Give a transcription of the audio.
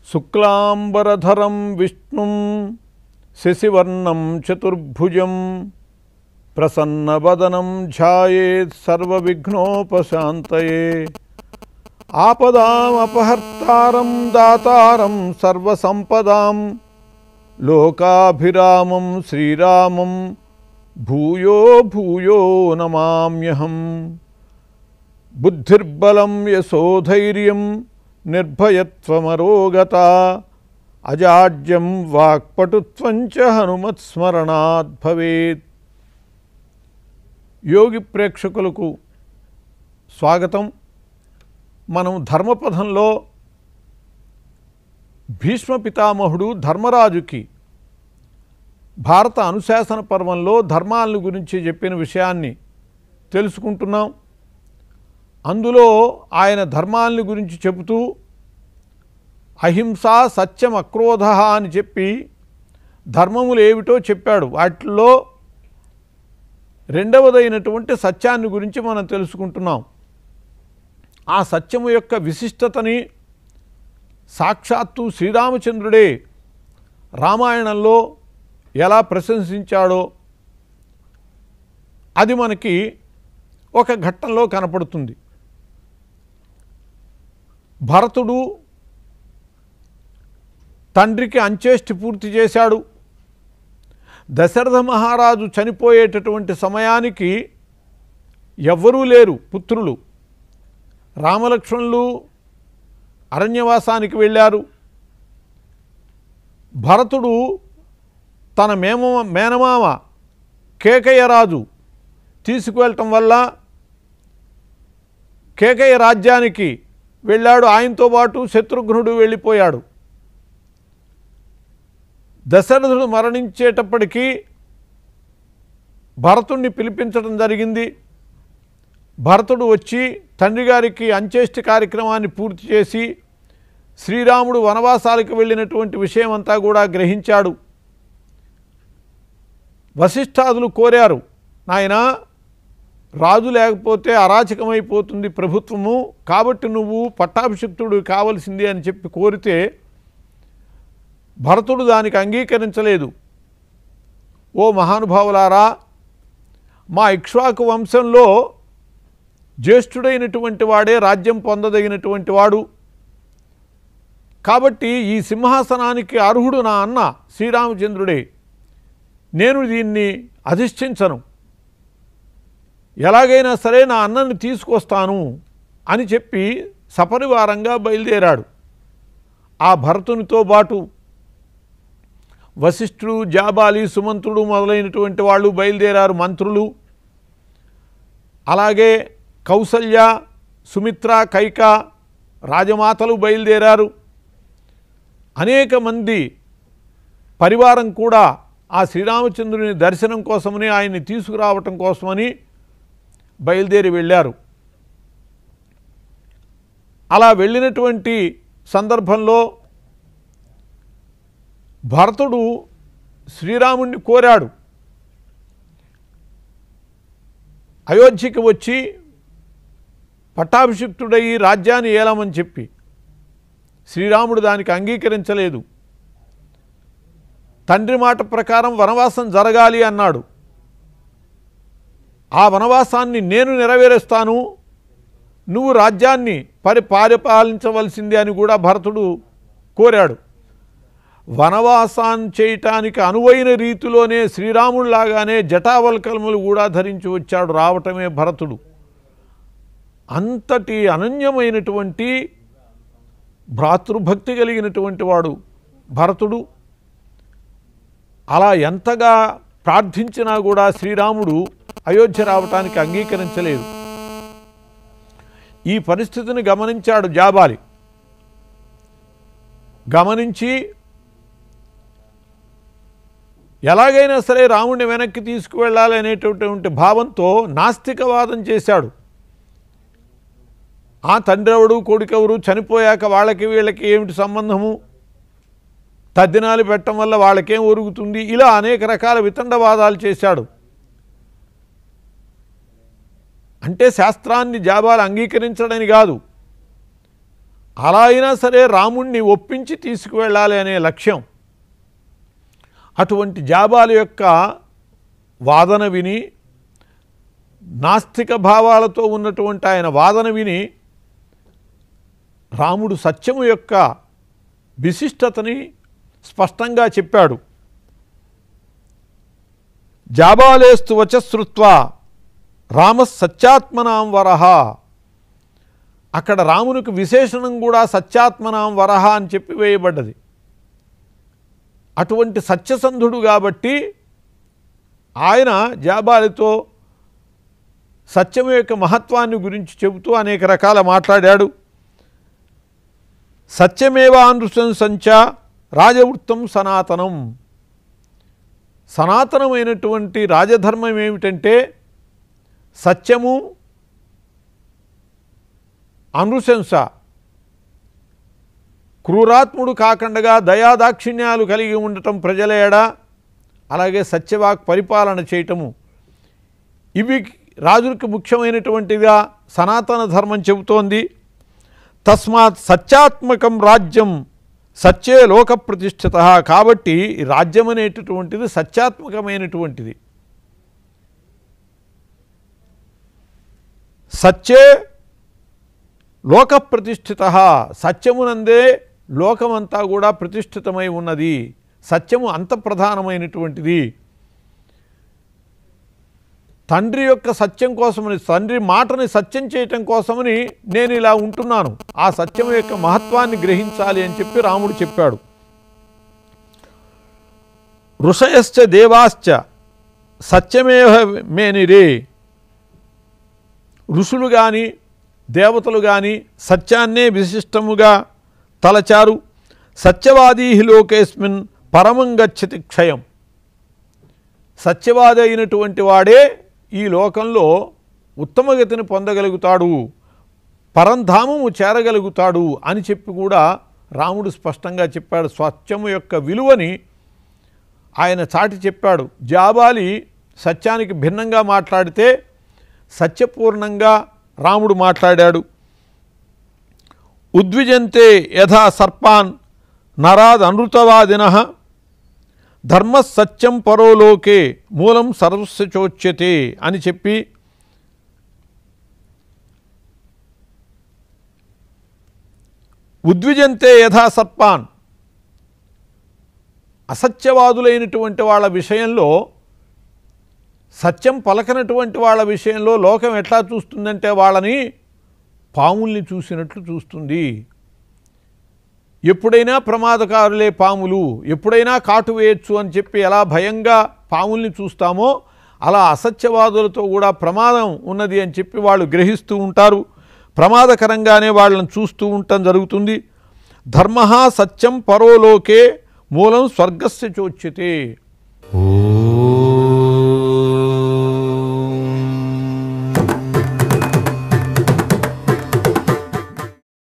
శుక్లాంబరధరం విష్ణుం శశివర్ణం చతుర్భుజం ప్రసన్నవదనం ధ్యాయేత్ సర్వవిఘ్నోపశాంతయే ఆపదామపహర్తారం దాతారం సర్వసంపదాం లోకాభిరామం శ్రీరామం భూయో భూయో నమామ్యహం బుద్ధిర్బలం యశోధైర్యం నిర్భయత్వమరోగత అజాడ్యం వాక్పటుత్వం చ హనుమత్స్మరణాత్ భవేత్ యోగి ప్రేక్షకులకు స్వాగతం మనం ధర్మపథంలో భీష్మ పితామహుడు ధర్మరాజుకి భారత అనుశాసన పర్వంలో ధర్మాలను గురించి చెప్పిన విషయాన్ని తెలుసుకుంటున్నాం అందులో ఆయన ధర్మాలని గురించి చెబుతూ అహింస సత్యం అక్రోధ అని చెప్పి ధర్మములు ఏమిటో చెప్పాడు వాటిల్లో రెండవదైనటువంటి సత్యాన్ని గురించి మనం తెలుసుకుంటున్నాం ఆ సత్యము యొక్క విశిష్టతని సాక్షాత్తు శ్రీరామచంద్రుడే రామాయణంలో ఎలా ప్రశంసించాడో అది మనకి ఒక ఘట్టంలో కనపడుతుంది భరతుడు తండ్రికి అంచేష్టి పూర్తి చేశాడు దశరథ మహారాజు చనిపోయేటటువంటి సమయానికి ఎవ్వరూ లేరు పుత్రులు రామలక్ష్మణులు అరణ్యవాసానికి వెళ్ళారు భరతుడు తన మేమ మేనమామ కేకయ్యరాజు తీసుకువెళ్ళటం వల్ల కేకయ్య రాజ్యానికి వెళ్ళాడు ఆయనతో పాటు శత్రుఘ్నుడు వెళ్ళిపోయాడు దశరథుడు మరణించేటప్పటికీ భరతుణ్ణి పిలిపించడం జరిగింది భరతుడు వచ్చి తండ్రి గారికి అంచేష్టి కార్యక్రమాన్ని పూర్తి చేసి శ్రీరాముడు వనవాసాలకు వెళ్ళినటువంటి విషయం అంతా కూడా గ్రహించాడు వశిష్ఠాదులు కోరారు నాయనా రాజు లేకపోతే అరాచకమైపోతుంది ప్రభుత్వము కాబట్టి నువ్వు పట్టాభిషిక్తుడు కావలసింది అని చెప్పి కోరితే భరతుడు దానికి అంగీకరించలేదు ఓ మహానుభావులారా మా ఇక్ష్వాకు వంశంలో జ్యేష్ఠుడైనటువంటి వాడే రాజ్యం పొందదగినటువంటి వాడు కాబట్టి ఈ సింహాసనానికి అర్హుడు నా అన్న శ్రీరామచంద్రుడే నేను దీన్ని అధిష్ఠించను ఎలాగైనా సరే నా అన్నని తీసుకొస్తాను అని చెప్పి సపరివారంగా బయలుదేరాడు ఆ భరతునితో పాటు వశిష్ఠుడు జాబాలి సుమంతుడు మొదలైనటువంటి వాళ్ళు బయలుదేరారు మంత్రులు అలాగే కౌసల్య సుమిత్ర కైక రాజమాతలు బయలుదేరారు అనేక మంది పరివారం కూడా ఆ శ్రీరామచంద్రుని దర్శనం కోసమని ఆయన్ని తీసుకురావటం కోసమని బయలుదేరి వెళ్ళారు అలా వెళ్ళినటువంటి సందర్భంలో భరతుడు శ్రీరాముణ్ణి కోరాడు అయోధ్యకి వచ్చి పట్టాభిషిక్తుడయి రాజ్యాన్ని ఏలమని చెప్పి శ్రీరాముడు దానికి అంగీకరించలేదు తండ్రి మాట ప్రకారం వనవాసం జరగాలి అన్నాడు ఆ వనవాసాన్ని నేను నెరవేరుస్తాను నువ్వు రాజ్యాన్ని పరి పరిపాలించవలసింది అని కూడా భరతుడు కోరాడు వనవాసాన్ని చేయటానికి అనువైన రీతిలోనే శ్రీరాముడిలాగానే జటావల్కలములు కూడా ధరించి వచ్చాడు రావటమే భరతుడు అంతటి అనన్యమైనటువంటి భ్రాతృభక్తి కలిగినటువంటి వాడు భరతుడు అలా ఎంతగా ప్రార్థించినా కూడా శ్రీరాముడు అయోధ్య రావటానికి అంగీకరించలేదు ఈ పరిస్థితిని గమనించాడు జాబాలి గమనించి ఎలాగైనా సరే రాముడిని వెనక్కి తీసుకువెళ్ళాలి అనేటటువంటి భావంతో నాస్తికవాదం చేశాడు ఆ తండ్రి ఎవడు కొడుకెవరు చనిపోయాక వాళ్ళకి వీళ్ళకి ఏమిటి సంబంధము తద్దినాలు పెట్టడం వల్ల వాళ్ళకేం ఒరుగుతుంది ఇలా అనేక రకాల వితండవాదాలు చేశాడు అంటే శాస్త్రాన్ని జాబాలు అంగీకరించడని కాదు అలా అయినా సరే రాముణ్ణి ఒప్పించి తీసుకువెళ్ళాలి అనే లక్ష్యం అటువంటి జాబాల యొక్క వాదన విని నాస్తిక భావాలతో ఉన్నటువంటి ఆయన వాదన విని రాముడు సత్యము యొక్క విశిష్టతని స్పష్టంగా చెప్పాడు జాబాలేస్తు వచశ్రుత్వా రామ సత్యాత్మనాం వరహ అక్కడ రామునికి విశేషణం కూడా సత్యాత్మనాం వరహ అని చెప్పి వేయబడ్డది అటువంటి సత్యసంధుడు కాబట్టి ఆయన జాబాలితో సత్యం యొక్క మహత్వాన్ని గురించి చెబుతూ అనేక రకాల మాట్లాడాడు సత్యమేవానృతం సంచ రాజవృత్తం సనాతనం సనాతనమైనటువంటి రాజధర్మం ఏమిటంటే సత్యము అనుశంస క్రూరాత్ముడు కాకుండా దయాదాక్షిణ్యాలు కలిగి ఉండటం ప్రజల ఎడ అలాగే సత్యవాక్ పరిపాలన చేయటము ఇవి రాజులకు ముఖ్యమైనటువంటిగా సనాతన ధర్మం చెబుతోంది తస్మాత్ సత్యాత్మకం రాజ్యం సత్యే లోక ప్రతిష్ఠిత కాబట్టి ఈ రాజ్యం అనేటటువంటిది సత్యాత్మకమైనటువంటిది సత్యే లోక ప్రతిష్ఠిత సత్యమునందే లోకమంతా కూడా ప్రతిష్ఠితమై ఉన్నది సత్యము అంత ప్రధానమైనటువంటిది తండ్రి యొక్క సత్యం కోసమని తండ్రి మాటని సత్యం చేయటం కోసమని నేను ఇలా ఉంటున్నాను ఆ సత్యం యొక్క మహత్వాన్ని గ్రహించాలి అని చెప్పి రాముడు చెప్పాడు ఋషయశ్చ దేవాశ్చ సత్యమేవ మేనిరే ఋషులు కానీ దేవతలు కానీ సత్యాన్నే విశిష్టముగా తలచారు సత్యవాదీ లోకేస్మిన్ పరమం గచ్చతి క్షయం సత్యవాది అయినటువంటి వాడే ఈ లోకంలో ఉత్తమగతిని పొందగలుగుతాడు పరంధామము చేరగలుగుతాడు అని చెప్పి కూడా రాముడు స్పష్టంగా చెప్పాడు సత్యము యొక్క విలువని ఆయన చాటి చెప్పాడు జాబాలి సత్యానికి భిన్నంగా మాట్లాడితే సత్యపూర్ణంగా రాముడు మాట్లాడాడు ఉద్విజంతే యథా సర్పాన్ నరాద్ అనృతవాదిన ధర్మ సత్యం పరోలోకే మూలం సర్వస్వ చోచ్యతే అని చెప్పి ఉద్విజంతే యథా సర్పాన్ అసత్యవాదులైనటువంటి వాళ్ళ విషయంలో సత్యం పలకనటువంటి వాళ్ళ విషయంలో లోకం ఎట్లా చూస్తుందంటే వాళ్ళని పాముల్ని చూసినట్లు చూస్తుంది ఎప్పుడైనా ప్రమాదకారులే పాములు ఎప్పుడైనా కాటు వేయచ్చు అని చెప్పి ఎలా భయంగా పాముల్ని చూస్తామో అలా అసత్యవాదులతో కూడా ప్రమాదం ఉన్నది అని చెప్పి వాళ్ళు గ్రహిస్తూ ఉంటారు ప్రమాదకరంగానే వాళ్ళని చూస్తూ ఉండటం జరుగుతుంది ధర్మ సత్యం పరోలోకే మూలం స్వర్గస్య చోచ్యతే